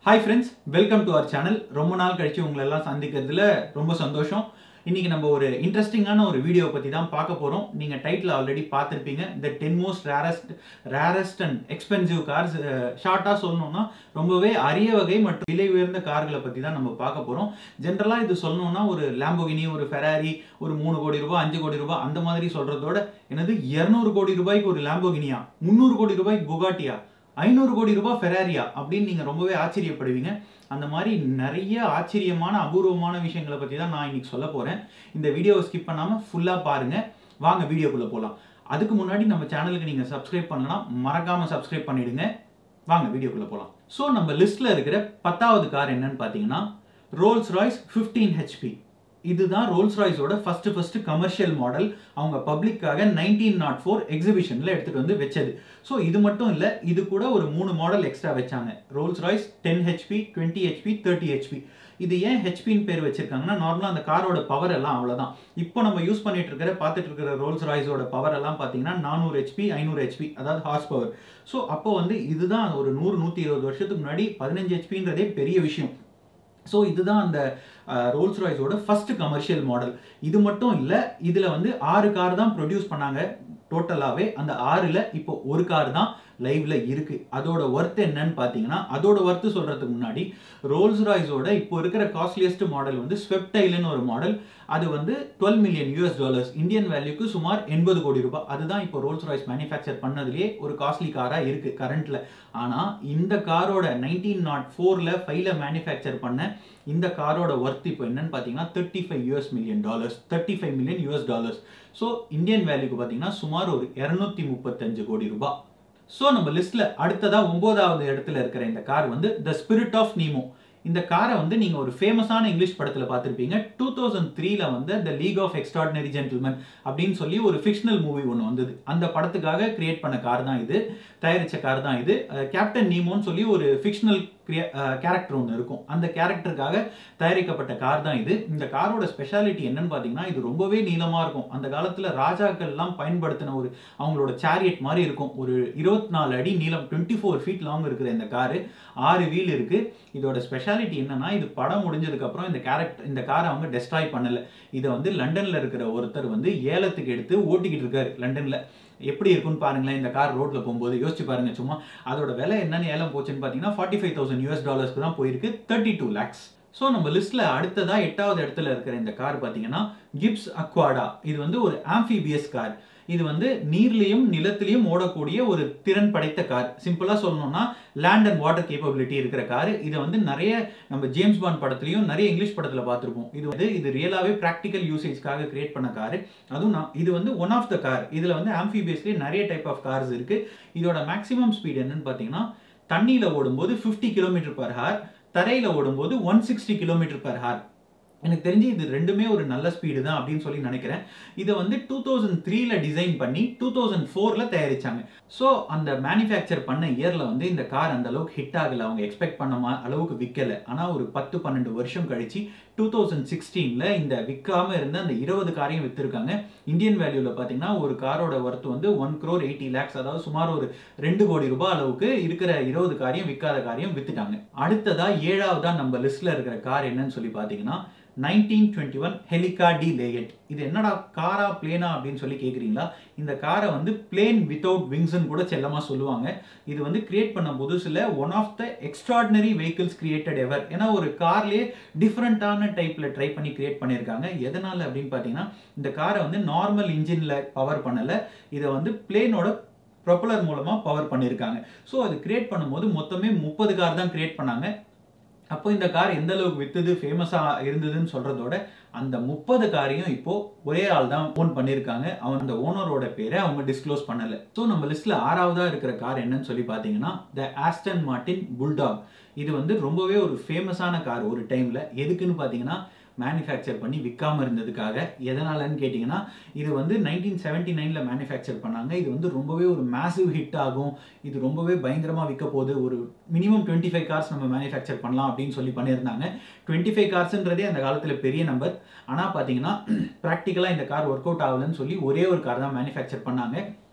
hi friends welcome to our channel ரொம்ப நாள் கழிச்சு உங்களை எல்லாம் சந்திக்கிறதுல ரொம்ப சந்தோஷம் இன்னைக்கு நம்ம ஒரு இன்ட்ரெஸ்டிங்கான ஒரு வீடியோ பற்றி தான் பார்க்க போகிறோம் நீங்கள் டைட்டில் ஆல்ரெடி பார்த்துருப்பீங்க the ten most rarest rarest and expensive cars ஷார்ட்டாக சொல்லணும்னா ரொம்பவே அரிய வகை மற்றும் விலை உயர்ந்த கார்களை பற்றி தான் நம்ம பார்க்க போகிறோம் ஜென்ரலாக இது சொல்லணும்னா ஒரு லேம்போகினி ஒரு ஃபெராரி ஒரு மூணு கோடி ரூபாய் அஞ்சு கோடி ரூபாய் அந்த மாதிரி சொல்கிறதோட என்னது இரநூறு கோடி ரூபாய்க்கு ஒரு லேம்போகினியா முந்நூறு கோடி ரூபாய்க்கு புகாட்டியா ஐநூறு கோடி ரூபாய் ஃபெராரியா அப்படின்னு நீங்கள் ரொம்பவே ஆச்சரியப்படுவீங்க அந்த மாதிரி நிறைய ஆச்சரியமான அபூர்வமான விஷயங்களை பற்றி தான் நான் இன்னைக்கு சொல்ல போகிறேன் இந்த வீடியோவை ஸ்கிப் பண்ணாமல் ஃபுல்லாக பாருங்கள் வாங்க வீடியோக்குள்ளே போகலாம் அதுக்கு முன்னாடி நம்ம சேனலுக்கு நீங்கள் சப்ஸ்கிரைப் பண்ணலாம் மறக்காமல் சப்ஸ்கிரைப் பண்ணிடுங்க வாங்க வீடியோக்குள்ளே போகலாம் ஸோ நம்ம லிஸ்ட்டில் இருக்கிற பத்தாவது கார் என்னன்னு பார்த்தீங்கன்னா ரோல்ஸ் ராய்ஸ் ஃபிஃப்டீன் ஹெச்பி இதுதான் ரோல்ஸ் ராய்ஸோட ஃபர்ஸ்ட் ஃபர்ஸ்ட் கமர்ஷியல் மாடல் அவங்க பப்ளிக்காக நைன்டீன் நாட் ஃபோர் எக்ஸிபிஷனில் எடுத்துகிட்டு வந்து வச்சது ஸோ இது மட்டும் இல்லை இது கூட ஒரு மூணு மாடல் எக்ஸ்ட்ரா வச்சாங்க Rolls Royce ten HP twenty HP thirty HP இது ஏன் ஹெச்பின்னு பேர் வச்சிருக்காங்கன்னா நார்மலாக அந்த காரோட பவர் எல்லாம் அவ்வளோதான் இப்போ நம்ம யூஸ் பண்ணிட்டு இருக்கிற பார்த்துட்டு இருக்கிற ரோல்ஸ் ராய்ஸோட பவர் எல்லாம் பார்த்தீங்கன்னா நானூறு ஹெச்பி ஐநூறு ஹெச்பி அதாவது ஹார்ஸ் பவர் ஸோ அப்போ வந்து இதுதான் ஒரு நூறு நூற்றி இருபது வருஷத்துக்கு முன்னாடி பதினஞ்சு ஹெச்பின்றதே பெரிய விஷயம் ஸோ இதுதான் அந்த ரோல்ஸ் ராய்ஸோட ஃபர்ஸ்ட் கமர்ஷியல் மாடல் இது மட்டும் இல்லை இதில் வந்து ஆறு கார் தான் ப்ரொடியூஸ் பண்ணாங்க டோட்டலாகவே அந்த ஆறில் இப்போ ஒரு கார் தான் லைவ்ல இருக்கு அதோட ஒர்த் என்னன்னு பார்த்தீங்கன்னா அதோட ஒர்த் சொல்றதுக்கு முன்னாடி ரோல்ஸ் ராய்ஸோட இப்போ இருக்கிற காஸ்ட்லியஸ்ட் மாடல் வந்து ஸ்வெப்டைல்னு ஒரு மாடல் அது வந்து twelve million US dollars Indian வேல்யூக்கு சுமார் எண்பது கோடி ரூபாய் அதுதான் இப்போ ரோல்ஸ் ராய்ஸ் மேனுஃபேக்சர் பண்ணதுலேயே ஒரு காஸ்ட்லி காராக இருக்கு கரண்ட்ல ஆனால் இந்த காரோட நைன்டீன் நாட் ஃபோரில் ஃபைவ்ல மேனுஃபேக்சர் பண்ண இந்த காரோட ஒர்த் இப்போ என்னன்னு பார்த்தீங்கன்னா thirty five US million dollars thirty five million US dollars so Indian வேல்யூக்கு பார்த்தீங்கன்னா சுமார் ஒரு இரநூத்தி முப்பத்தஞ்சு கோடி ரூபாய் ஸோ நம்ம லிஸ்ட்ல அடுத்ததா ஒன்பதாவது இடத்துல இருக்கிற இந்த கார் வந்து த ஸ்பிரிட் ஆஃப் நீமோ இந்த காரை வந்து நீங்க ஒரு ஃபேமஸான இங்கிலீஷ் படத்துல பார்த்துருப்பீங்க டூ தௌசண்ட் த்ரீல வந்து the league of extraordinary gentleman அப்படின்னு சொல்லி ஒரு ஃபிக்ஷனல் மூவி ஒன்று வந்தது அந்த படத்துக்காக கிரியேட் பண்ண கார் தான் இது தயாரிச்ச கார் தான் இது கேப்டன் நீமோன்னு சொல்லி ஒரு ஃபிக்ஷனல் கேரக்டர் ஒன்று இருக்கும் அந்த கேரக்டருக்காக தயாரிக்கப்பட்ட கார் தான் இது இந்த காரோட ஸ்பெஷாலிட்டி என்னன்னு பார்த்தீங்கன்னா இது ரொம்பவே நீளமாக இருக்கும் அந்த காலத்தில் ராஜாக்கள்லாம் பயன்படுத்தின ஒரு அவங்களோட சேரியட் மாதிரி இருக்கும் ஒரு இருபத்தி நாலு அடி நீளம் டுவெண்ட்டி ஃபோர் ஃபீட் லாங் இருக்கிற இந்த காரு ஆறு வீல் இருக்கு இதோட ஸ்பெஷாலிட்டி என்னன்னா இது படம் முடிஞ்சதுக்கப்புறம் இந்த கேரக்டர் இந்த காரை அவங்க டெஸ்ட்ராய் பண்ணல இதை வந்து லண்டனில் இருக்கிற ஒருத்தர் வந்து ஏலத்துக்கு எடுத்து ஓட்டிக்கிட்டு இருக்காரு லண்டனில் எப்படி இருக்குன்னு பாருங்களேன் இந்த கார் ரோட்ல போகும்போது யோசிச்சு பாருங்க சும்மா அதோட விலை என்னன்னு ஏலம் போச்சுன்னு பார்த்தீங்கன்னா ஃபார்ட்டி ஃபைவ் தௌசண்ட் யூஎஸ் டாலர்ஸ்க்கு தான் போயிருக்கு தேர்ட்டி டூ லேக்ஸ் ஸோ நம்ம லிஸ்ட்ல அடுத்ததா எட்டாவது இடத்துல இருக்கிற இந்த கார் பார்த்தீங்கன்னா கிப்ஸ் அக்வாடா இது வந்து ஒரு ஆம்பிபியஸ் கார் இது வந்து நீர்லையும் நிலத்திலையும் ஓடக்கூடிய ஒரு திறன் படைத்த கார் சிம்பிளா சொல்லணும்னா லேண்ட் அண்ட் வாட்டர் கேப்பபிலிட்டி இருக்கிற கார் இதை வந்து நிறைய நம்ம ஜேம்ஸ் பாண்ட் படத்துலையும் நிறைய இங்கிலீஷ் படத்துல பார்த்துருப்போம் இது வந்து இது ரியலாவே ப்ராக்டிக்கல் யூசேஜ்க்காக கிரியேட் பண்ண கார் அதுவும் நான் இது வந்து ஒன் ஆஃப் த கார் இதுல வந்து ஆம்பிபியஸ்லேயே நிறைய டைப் ஆஃப் கார்ஸ் இருக்கு இதோட மேக்ஸிமம் ஸ்பீட் என்னன்னு பார்த்தீங்கன்னா தண்ணியில ஓடும்போது ஃபிஃப்டி கிலோமீட்டர் பர் ஹார் தரையில ஓடும்போது one sixty kilometre per hour எனக்கு தெரிஞ்சு இது ரெண்டுமே ஒரு நல்ல ஸ்பீடு தான் அப்படின்னு சொல்லி நினைக்கிறேன் இதை வந்து டூ தௌசண்ட் த்ரீல டிசைன் பண்ணி டூ தௌசண்ட் ஃபோரில் தயாரிச்சாங்க ஸோ அந்த மேனுஃபேக்சர் பண்ண இயரில் வந்து இந்த கார் அந்த அளவுக்கு ஹிட் ஆகலை அவங்க எக்ஸ்பெக்ட் பண்ண அளவுக்கு விற்கலை ஆனால் ஒரு பத்து பன்னெண்டு வருஷம் கழிச்சு டூ தௌசண்ட் சிக்ஸ்டீனில் இந்த விற்காம இருந்த அந்த இருபது காரையும் விற்றுருக்காங்க இந்தியன் வேல்யூவில் பார்த்தீங்கன்னா ஒரு காரோட ஒர்த் வந்து ஒன் க்ரோர் எயிட்டி லேக்ஸ் அதாவது சுமார் ஒரு ரெண்டு கோடி ரூபாய் அளவுக்கு இருக்கிற இருபது காரையும் விற்காத காரையும் வித்துட்டாங்க அடுத்ததா ஏழாவதா நம்ம லிஸ்ட்ல இருக்கிற கார் என்னன்னு சொல்லி பார்த்தீங்கன்னா nineteen twenty one Helica de Leyat இது என்னடா காரா பிளேனா அப்படின்னு சொல்லி கேட்குறீங்களா இந்த காரை வந்து பிளேன் வித்தவுட் விங்ஸ்ன்னு கூட செல்லமாக சொல்லுவாங்க இது வந்து கிரியேட் பண்ண புதுசில் one of the extraordinary vehicles created ever ஏன்னா ஒரு கார்லேயே டிஃப்ரெண்ட்டான டைப்பில் ட்ரை பண்ணி கிரியேட் பண்ணியிருக்காங்க எதனால் அப்படின்னு பார்த்தீங்கன்னா இந்த காரை வந்து நார்மல் இன்ஜினில் பவர் பண்ணலை இதை வந்து பிளேனோட ப்ரொப்பலர் மூலமாக பவர் பண்ணியிருக்காங்க ஸோ அது கிரியேட் பண்ணும்போது மொத்தமே முப்பது கார் தான் கிரியேட் பண்ணாங்க அப்போ இந்த கார் எந்த அளவுக்கு வித்துது ஃபேமஸாக இருந்ததுன்னு சொல்கிறதோட அந்த முப்பது காரையும் இப்போ ஒரே ஆள் தான் ஓன் பண்ணியிருக்காங்க அவன் அந்த ஓனரோட பேரை அவங்க டிஸ்க்ளோஸ் பண்ணலை ஸோ நம்ம லிஸ்ட்டில் ஆறாவதாக இருக்கிற கார் என்னன்னு சொல்லி பார்த்தீங்கன்னா த ஆஸ்டன் மார்டின் புல்டாக் இது வந்து ரொம்பவே ஒரு ஃபேமஸான கார் ஒரு டைமில் எதுக்குன்னு பார்த்தீங்கன்னா மேனுஃபேக்சர் பண்ணி விற்காம இருந்ததுக்காக எதனாலன்னு கேட்டிங்கன்னா இது வந்து நைன்டீன் செவன்டி நைனில் மேனுஃபேக்சர் பண்ணாங்க இது வந்து ரொம்பவே ஒரு மேசிவ் ஹிட் ஆகும் இது ரொம்பவே பயங்கரமாக விற்க போகுது ஒரு மினிமம் டுவெண்ட்டி ஃபைவ் கார்ஸ் நம்ம மேனுஃபேக்சர் பண்ணலாம் அப்படின்னு சொல்லி பண்ணியிருந்தாங்க டுவெண்ட்டி ஃபைவ் கார்ஸ்ன்றதே அந்த காலத்தில் பெரிய நம்பர் ஆனால் பார்த்தீங்கன்னா ப்ராக்டிக்கலாக இந்த கார் ஒர்க் அவுட் ஆகலன்னு சொல்லி ஒரே ஒரு கார் தான் மேனுஃபேக்சர் பண்ணாங்க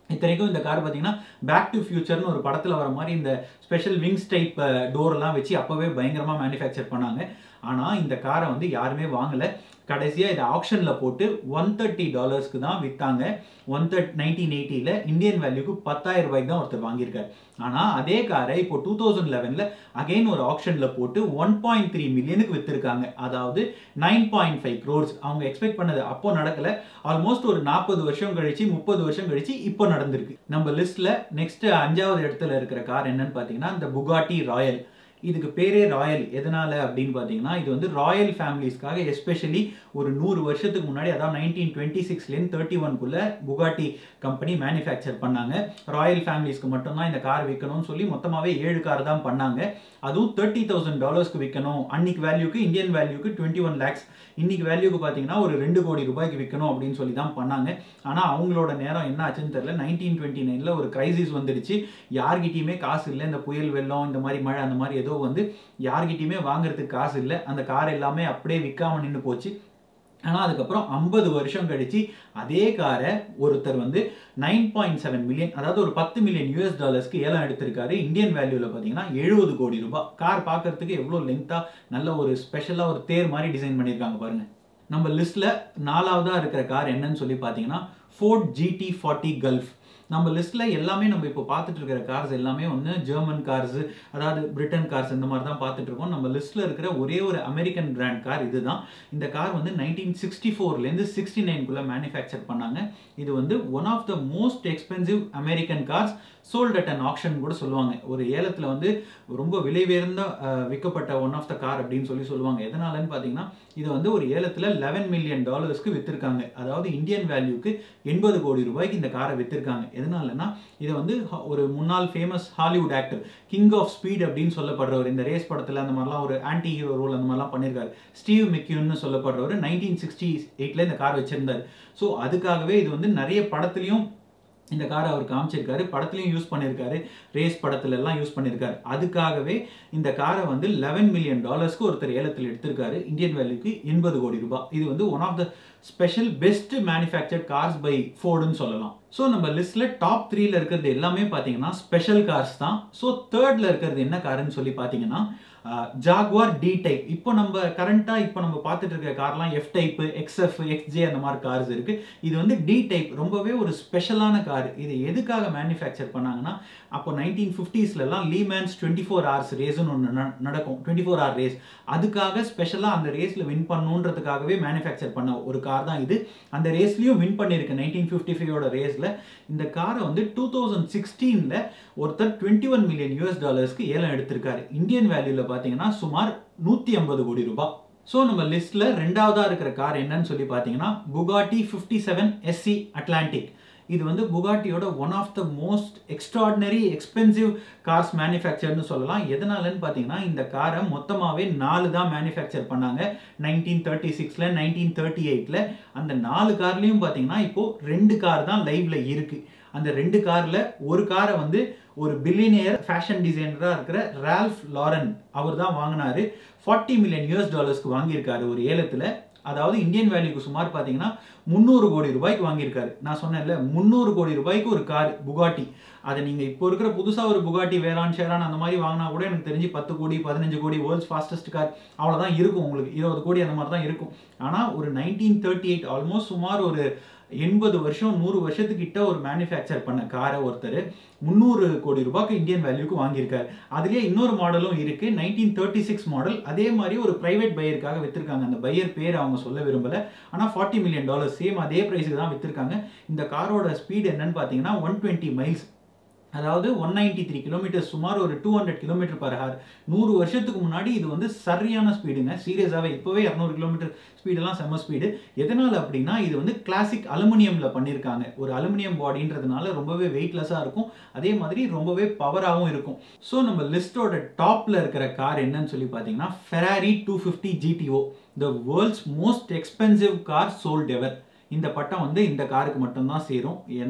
இத்தனைக்கும் இந்த கார் பார்த்தீங்கன்னா பேக் டு ஃபியூச்சர்னு ஒரு படத்தில் வர மாதிரி இந்த ஸ்பெஷல் விங்ஸ் டைப் டோர்லாம் வச்சு அப்போவே பயங்கரமாக மேனுஃபேக்சர் பண்ணாங்க ஆனால் இந்த காரை வந்து யாருமே வாங்கலை கடைசியாக இதை ஆப்ஷனில் போட்டு ஒன் தேர்ட்டி டாலர்ஸ்க்கு தான் விற்றாங்க ஒன் தேர்ட் நைன்டீன் எயிட்டியில் இந்தியன் வேல்யூக்கு பத்தாயிரம் ரூபாய்க்கு தான் ஒருத்தர் வாங்கியிருக்காரு ஆனால் அதே காரை இப்போ டூ தௌசண்ட் லெவனில் அகைன் ஒரு ஆப்ஷனில் போட்டு ஒன் பாயிண்ட் த்ரீ மில்லியனுக்கு விற்றுருக்காங்க அதாவது நைன் பாயிண்ட் ஃபைவ் க்ரோர்ஸ் அவங்க எக்ஸ்பெக்ட் பண்ணது அப்போ நடக்கலை ஆல்மோஸ்ட் ஒரு நாற்பது வருஷம் கழிச்சு முப்பது வருஷம் கழிச்சு இப்போ நடந்திருக்கு நம்ம லிஸ்ட்டில் நெக்ஸ்ட் அஞ்சாவது இடத்துல இருக்கிற கார் என்னன்னு பார்த்தீங்கன்னா இந்த புகாட்டி ராயல் இதுக்கு பேரே ராயல் எதனால அப்படின்னு பார்த்தீங்கன்னா இது வந்து ராயல் ஃபேமிலிஸ்க்காக எஸ்பெஷலி ஒரு நூறு வருஷத்துக்கு முன்னாடி அதாவது நைன்டீன் டுவெண்ட்டி சிக்ஸ்லேருந்து தேர்ட்டி ஒன்குள்ள புகாட்டி கம்பெனி மேனுஃபேக்சர் பண்ணாங்க ராயல் ஃபேமிலிஸ்க்கு மட்டும்தான் இந்த கார் விற்கணும்னு சொல்லி மொத்தமாகவே ஏழு கார் தான் பண்ணாங்க அதுவும் தேர்ட்டி தௌசண்ட் டாலர்ஸ்க்கு விற்கணும் அன்னைக்கு வேல்யூக்கு இந்தியன் வேல்யூக்கு டுவெண்ட்டி ஒன் லேக்ஸ் இன்னைக்கு வேல்யூக்கு பார்த்தீங்கன்னா ஒரு ரெண்டு கோடி ரூபாய்க்கு விற்கணும் அப்படின்னு சொல்லி தான் பண்ணாங்க ஆனால் அவங்களோட நேரம் என்ன ஆச்சுன்னு தெரியல நைன்டீன் டுவெண்ட்டி நைனில் ஒரு கிரைசிஸ் வந்துடுச்சு யார்கிட்டயுமே காசு இல்லை இந்த புயல் வெள்ளம் இந்த மாதிரி மழை அந்த மாதிரி ஏதோ வந்து யார்கிட்டயுமே வாங்குறதுக்கு காசு இல்லை அந்த கார் எல்லாமே அப்படியே விற்காம நின்று போச்சு ஆனால் அதுக்கப்புறம் ஐம்பது வருஷம் கழிச்சு அதே காரை ஒருத்தர் வந்து நைன் பாயிண்ட் செவன் மில்லியன் அதாவது ஒரு பத்து மில்லியன் யூஎஸ் டாலர்ஸ்க்கு ஏலம் எடுத்திருக்காரு இந்தியன் வேல்யூவில் பார்த்தீங்கன்னா எழுபது கோடி ரூபாய் கார் பார்க்கறதுக்கு எவ்வளோ லென்த்தாக நல்ல ஒரு ஸ்பெஷலாக ஒரு தேர் மாதிரி டிசைன் பண்ணியிருக்காங்க பாருங்க நம்ம லிஸ்ட்டில் நாலாவதாக இருக்கிற கார் என்னன்னு சொல்லி பார்த்தீங்கன்னா ஃபோர்ட் ஜிடி ஃபார்ட்டி கல்ஃப் நம்ம லிஸ்ட்டில் எல்லாமே நம்ம இப்போ பார்த்துட்டு இருக்கிற கார்ஸ் எல்லாமே வந்து ஜெர்மன் கார்ஸ் அதாவது பிரிட்டன் கார்ஸ் இந்த மாதிரி தான் பார்த்துட்டு இருக்கோம் நம்ம லிஸ்ட்டில் இருக்கிற ஒரே ஒரு அமெரிக்கன் பிராண்ட் கார் இதுதான் இந்த கார் வந்து நைன்டீன் சிக்ஸ்டி ஃபோர்லேருந்து சிக்ஸ்டி நைன்குள்ளே மேனுஃபேக்சர் பண்ணாங்க இது வந்து one of the most expensive American cars sold at an auction கூட சொல்லுவாங்க ஒரு ஏலத்தில் வந்து ரொம்ப விலை உயர்ந்த அஹ், விற்கப்பட்ட ஒன் ஆஃப் த கார் அப்படின்னு சொல்லி சொல்லுவாங்க எதனாலன்னு பார்த்தீங்கன்னா இது வந்து ஒரு ஏலத்தில் லெவன் மில்லியன் டாலர்ஸ்க்கு வித்திருக்காங்க அதாவது இந்தியன் வேல்யூக்கு எண்பது கோடி ரூபாய்க்கு இந்த காரை வித்திருக்காங்க எதனாலன்னா இது வந்து ஹ- ஒரு முன்னாள் famous Hollywood actor king of speed அப்படின்னு சொல்லப்படுறவர் இந்த ரேஸ் படத்தில் அந்த மாதிரிலாம் ஒரு ஆன்டி ஹீரோ ரோல் அந்த மாதிரிலாம் பண்ணியிருக்காரு ஸ்டீவ் மிக்யூன்னு சொல்லப்படுறவர் நைன்டீன் சிக்ஸ்டி எயிட்டில் இந்த கார் வச்சிருந்தார் ஸோ அதுக்காகவே இது வந்து நிறைய படத்துலையும் இந்த காரை அவர் காமிச்சிருக்காரு படத்துலையும் யூஸ் பண்ணியிருக்காரு ரேஸ் படத்துல எல்லாம் யூஸ் பண்ணியிருக்காரு அதுக்காகவே இந்த காரை வந்து லெவன் மில்லியன் டாலர்ஸ்க்கு ஒருத்தர் ஏலத்தில் எடுத்திருக்காரு இந்தியன் வேல்யூக்கு எண்பது கோடி ரூபாய் இது வந்து one of the special best manufactured cars by ஃபோர்டுன்னு சொல்லலாம் ஸோ நம்ம லிஸ்ட்ல டாப் த்ரீல இருக்கிறது எல்லாமே பார்த்தீங்கன்னா ஸ்பெஷல் கார்ஸ் தான் ஸோ தேர்ட்ல இருக்கிறது என்ன காருன்னு சொல்லி பார்த்தீங்கன்னா ஜாக்வார் டி டைப் இப்போ நம்ம கரண்ட்டாக இப்போ நம்ம பார்த்துட்டு இருக்க கார்லாம் எஃப் டைப் எக்ஸ்எஃப் எக்ஸ்ஜே அந்த மாதிரி கார்ஸ் இருக்கு இது வந்து டி டைப் ரொம்பவே ஒரு ஸ்பெஷலான கார் இது எதுக்காக மேனுஃபேக்சர் பண்ணாங்கன்னா அப்போ நைன்டீன் ஃபிஃப்டிஸ்லலாம் லீமேன்ஸ் டுவெண்ட்டி ஃபோர் ஹவர்ஸ் ரேஸ்னு ஒன்று நடக்கும் டுவெண்ட்டி ஃபோர் ஹவர் ரேஸ் அதுக்காக ஸ்பெஷலாக அந்த ரேஸில் வின் பண்ணணுன்றதுக்காகவே மேனுஃபேக்சர் பண்ண ஒரு கார் தான் இது அந்த ரேஸ்லையும் வின் பண்ணியிருக்கு நைன்டீன் ஃபிஃப்டி ஃபைவோட ரேஸில் இந்த காரை வந்து டூ தௌசண்ட் சிக்ஸ்டீனில் ஒருத்தர் டுவெண்ட்டி ஒன் மில்லியன் யூஎஸ் டாலர்ஸ்க்கு ஏலம் எடுத்திருக்காரு இந்தியன் வேல்யூவில் பார்த்தீங்கன்னா சுமார் நூற்றி ஐம்பது கோடி ரூபாய் ஸோ நம்ம லிஸ்ட்ல ரெண்டாவதா இருக்கிற கார் என்னன்னு சொல்லி பார்த்தீங்கன்னா Bugatti fifty seven SC Atlantic இது வந்து புகாட்டியோட one of the most extraordinary expensive cars மேனுஃபேக்சர்னு சொல்லலாம் எதனாலன்னு பார்த்தீங்கன்னா இந்த காரை மொத்தமாகவே நாலு தான் மேனுஃபேக்சர் பண்ணாங்க நைன்டீன் தேர்ட்டி சிக்ஸில் நைன்டீன் தேர்ட்டி எயிட்டில் அந்த நாலு கார்லேயும் பார்த்தீங்கன்னா இப்போ ரெண்டு கார் தான் லைவ்ல இருக்கு அந்த ரெண்டு காரில் ஒரு காரை வந்து ஒரு பில்லியனியர் ஃபேஷன் டிசைனராக இருக்கிற ரால்ஃப் லாரன் அவர் தான் வாங்கினாரு ஃபார்ட்டி மில்லியன் யூஎஸ் டாலர்ஸ்க்கு வாங்கியிருக்காரு ஒரு ஏலத்தில் அதாவது இந்தியன் வேல்யூக்கு சுமார் பார்த்தீங்கன்னா முந்நூறு கோடி ரூபாய்க்கு வாங்கியிருக்காரு நான் சொன்னேன்ல முந்நூறு கோடி ரூபாய்க்கு ஒரு கார் புகாட்டி அதை நீங்கள் இப்போ இருக்கிற புதுசாக ஒரு புகாட்டி வேளாண் ஷேரான் அந்த மாதிரி வாங்கினா கூட எனக்கு தெரிஞ்சு பத்து கோடி பதினஞ்சு கோடி வேர்ல்ட்ஸ் ஃபாஸ்டஸ்ட் கார் அவ்வளோதான் இருக்கும் உங்களுக்கு இருபது கோடி அந்த மாதிரி தான் இருக்கும் ஆனால் ஒரு நைன்டீன் தேர்ட்டி எயிட் ஆல்மோஸ்ட் சுமார் ஒரு எண்பது வருஷம் நூறு வருஷத்துக்கிட்ட ஒரு மேனுஃபேக்சர் பண்ண காரை ஒருத்தர் முந்நூறு கோடி ரூபாய்க்கு இந்தியன் வேல்யூக்கு வாங்கியிருக்காரு அதுலேயே இன்னொரு மாடலும் இருக்கு நைன்டீன் தேர்ட்டி சிக்ஸ் மாடல் அதே மாதிரி ஒரு பிரைவேட் பையருக்காக வித்திருக்காங்க அந்த பையர் பேர் அவங்க சொல்ல விரும்பல ஆனால் ஃபார்ட்டி மில்லியன் டாலர் சேம் அதே ப்ரைஸுக்கு தான் வித்திருக்காங்க இந்த காரோட ஸ்பீடு என்னன்னு பார்த்தீங்கன்னா ஒன் டுவெண்ட்டி மைல்ஸ் அதாவது ஒன் நைன்டி த்ரீ கிலோமீட்டர் சுமார் ஒரு two hundred kilometre per hour நூறு வருஷத்துக்கு முன்னாடி இது வந்து சரியான ஸ்பீடுங்க சீரியஸாகவே இப்போவே இரநூறு கிலோமீட்டர் ஸ்பீடெல்லாம் செம்ம ஸ்பீடு எதனால் அப்படின்னா இது வந்து கிளாசிக் அலுமினியமில் பண்ணியிருக்காங்க ஒரு அலுமினியம் பாடின்றதுனால ரொம்பவே வெயிட்லெஸ்ஸாக இருக்கும் அதே மாதிரி ரொம்பவே பவராகவும் இருக்கும் ஸோ நம்ம லிஸ்டோட டாப்பில் இருக்கிற கார் என்னன்னு சொல்லி பார்த்தீங்கன்னா Ferrari two fifty GTO the world's most expensive car sold ever இந்த பட்டம் வந்து இந்த காருக்கு மட்டும்தான் சேரும் ஏன்னா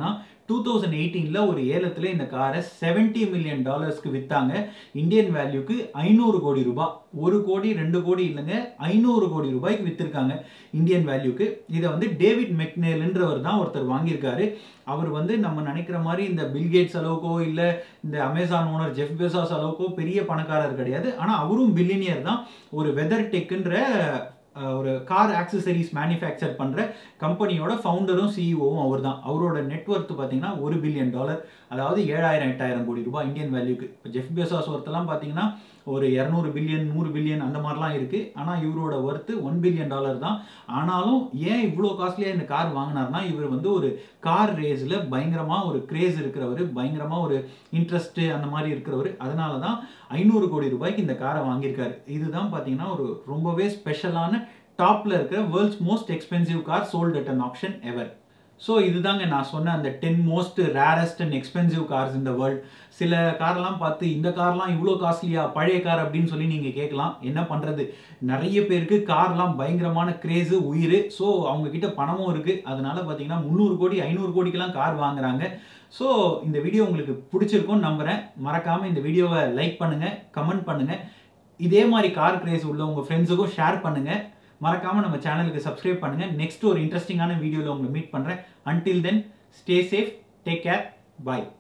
டூ தௌசண்ட் எயிட்டீனில் ஒரு ஏலத்தில் இந்த காரை செவன்ட்டி மில்லியன் டாலர்ஸ்க்கு விற்றாங்க இந்தியன் வேல்யூக்கு ஐநூறு கோடி ரூபாய் ஒரு கோடி ரெண்டு கோடி இல்லைங்க ஐநூறு கோடி ரூபாய்க்கு வித்திருக்காங்க இந்தியன் வேல்யூக்கு இதை வந்து டேவிட் மெக்னேல்ன்றவர் தான் ஒருத்தர் வாங்கியிருக்காரு அவர் வந்து நம்ம நினைக்கிற மாதிரி இந்த பில்கேட்ஸ் அளவுக்கோ இல்லை இந்த அமேசான் ஓனர் ஜெஃப் பெசாஸ் அளவுக்கோ பெரிய பணக்காரர் கிடையாது ஆனால் அவரும் பில்லினியர் தான் ஒரு வெதர் டெக்குன்ற ஒரு கார் ஆக்சசரிஸ் மேனுஃபேக்சர் பண்ணுற கம்பெனியோட ஃபவுண்டரும் சிஇஓவும் அவர் தான் அவரோட நெட்ஒர்க் பார்த்தீங்கன்னா ஒரு பில்லியன் டாலர் அதாவது ஏழாயிரம் எட்டாயிரம் கோடி ரூபாய் இந்தியன் வேல்யூக்கு இப்போ ஜெஃப் பெசாஸ் ஒர்த்தெல்லாம் பார்த்தீங்கன்னா ஒரு இரநூறு பில்லியன் நூறு பில்லியன் அந்த மாதிரிலாம் இருக்குது ஆனால் இவரோட ஒர்த்து ஒன் பில்லியன் டாலர் தான் ஆனாலும் ஏன் இவ்வளோ காஸ்ட்லியாக இந்த கார் வாங்கினார்னா இவர் வந்து ஒரு கார் ரேஸில் பயங்கரமாக ஒரு கிரேஸ் இருக்கிறவர் பயங்கரமாக ஒரு இன்ட்ரெஸ்ட்டு அந்த மாதிரி இருக்கிறவர் அதனால தான் ஐநூறு கோடி ரூபாய்க்கு இந்த காரை வாங்கியிருக்காரு இதுதான் பார்த்தீங்கன்னா ஒரு ரொம்பவே ஸ்பெஷலான டாப்பில் இருக்கிற world's most expensive car sold at an auction ever so இதுதாங்க நான் சொன்ன அந்த ten most rarest and expensive cars இந்த வேர்ல்ட் சில காரெல்லாம் பார்த்து இந்த கார்லாம் இவ்வளோ காஸ்ட்லியா பழைய கார் அப்படின்னு சொல்லி நீங்கள் கேட்கலாம் என்ன பண்ணுறது நிறைய பேருக்கு கார்லாம் பயங்கரமான கிரேஸு உயிர் ஸோ அவங்க கிட்ட பணமும் இருக்குது அதனால பார்த்தீங்கன்னா முந்நூறு கோடி ஐநூறு கோடிக்கெல்லாம் கார் வாங்குறாங்க ஸோ இந்த வீடியோ உங்களுக்கு பிடிச்சிருக்கும்னு நம்புகிறேன் மறக்காமல் இந்த வீடியோவை லைக் பண்ணுங்கள் கமெண்ட் பண்ணுங்கள் இதே மாதிரி கார் கிரேஸ் உள்ள உங்கள் ஃப்ரெண்ட்ஸுக்கும் ஷேர் பண்ணுங்கள் மறக்காம நம்ம சேனலுக்கு சப்ஸ்கிரைப் பண்ணுங்க நெக்ஸ்ட் ஒரு இன்ட்ரெஸ்டிங்கான வீடியோவில் உங்களை மீட் பண்றேன் until then stay safe take care பாய்